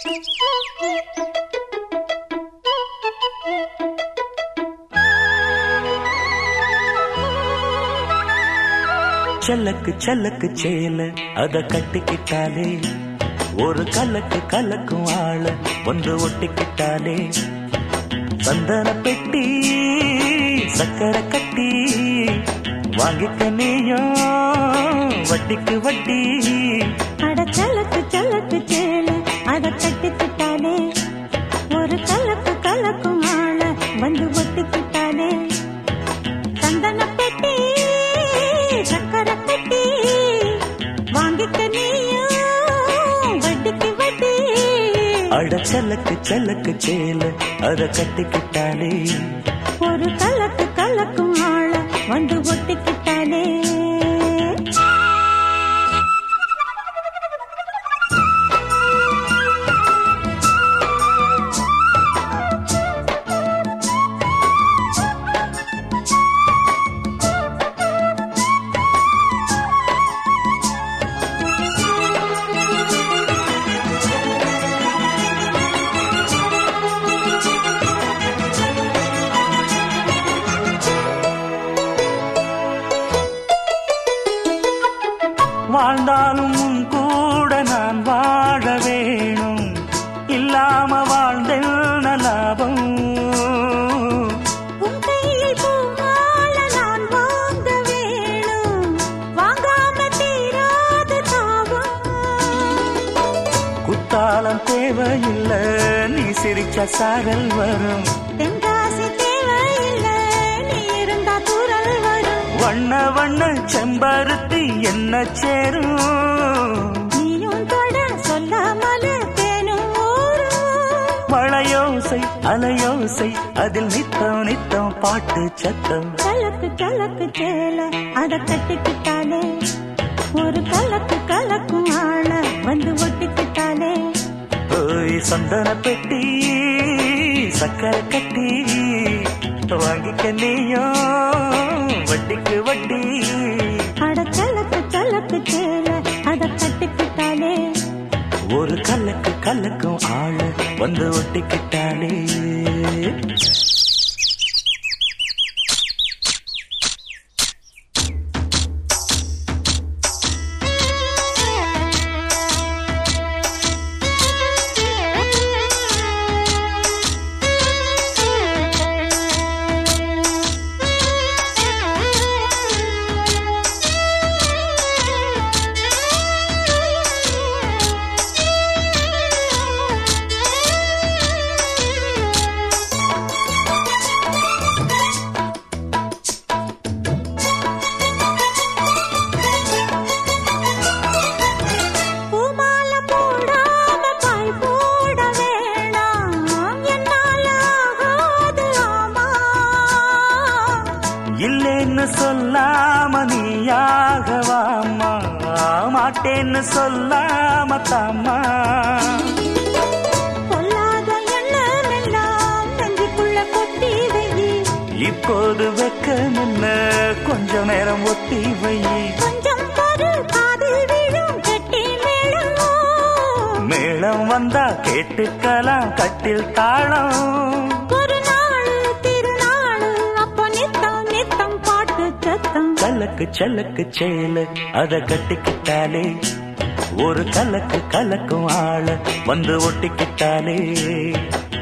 செல்லக்கு செல்லக்கு சேல அத கட்டிக்கிட்டாலே ஒரு கலக்கு கலக்கும் ஆள ஒன்று ஒட்டிக்கிட்டாலே சந்தன பெட்டி சக்கரை கட்டி வாங்கிக்க நீயும் வட்டிக்கு வட்டி அட சலக்கு சலக்கு சேல அத கட்டிக்கிட்டாலே ஒரு கலக்கு கலக்கும் ஆள வந்து ஒட்டிக்கிட்டாலே சந்தன பெட்டி சக்கரை பெட்டி வாங்கிக்க நீயும் வட்டிக்கு வட்டி அட செல்லக்கு செல்லக்கு சேல அத கட்டிக்கிட்டாலே ஒரு கலக்கு கலக்கும் ஆள வந்து ஒட்டிக்கிட்டாலே வாழ்ந்தாலும் உன் கூட நான் வாழ வேணும் இல்லாம வாழ்ந்தென்ன லாபம் உன் கையில் பூமால நான் வாங்க வேணும் வாங்காம தீராத தாபம் குத்தாலம் தேவையில்லை நீ சிரிச்ச சாரல் வரும் தென்காசி தேவையில்லை நீ இருந்தா தூரல் வரும் வண்ண வண்ண செம்பருத்தி என்ன சேரும் நீயும் தொட சொல்லாமல தேனும் ஊரும் மழையோசை அலையோசை அதில் நித்தம் நித்தம் பாட்டு சத்தம் கலக்கு கலக்கு சேல அத கட்டிக்கிட்டாலே ஒரு கலக்கு கலக்கும் ஆள வந்து ஒட்டிக்கிட்டாலே ஓய் சந்தன பெட்டி சக்கரை கட்டி வாங்கிக்க நீயும் வட்டிக்கு வட்டி அட கலக்கு கலக்கு சேல அத கட்டிக்கிட்டாலே ஒரு கலக்கு கலக்கும் ஆள வந்து ஒட்டிக்கிட்டாலே பூமால போடாம பாய் போட வேணாம் என்னால ஆகாது ஆமா இல்லைன்னு சொல்லாம நீயாகவாமா மாட்டேன்னு சொல்லாம தாமா பொல்லாத எண்ணம் எல்லாம் நெஞ்சுக்குள்ள கொட்டி வெயி இப்போது வெக்க நின்ன கொஞ்ச நேரம் ஒத்தி வை கொஞ்சம் பொறு காதில் விழும் கெட்டி மேளம் மேளம் வந்தா கேட்டுக்கலாம் கட்டில் தாளம் ஒரு நாள் திருநாள் அப்ப நித்தம் நித்தம் பாட்டு சத்தம் கலக்கு சலக்கு சேல அத கட்டிக்கிட்டாலே ஒரு கலக்கு கலக்கும் ஆள வந்து ஒட்டிக்கிட்டாலே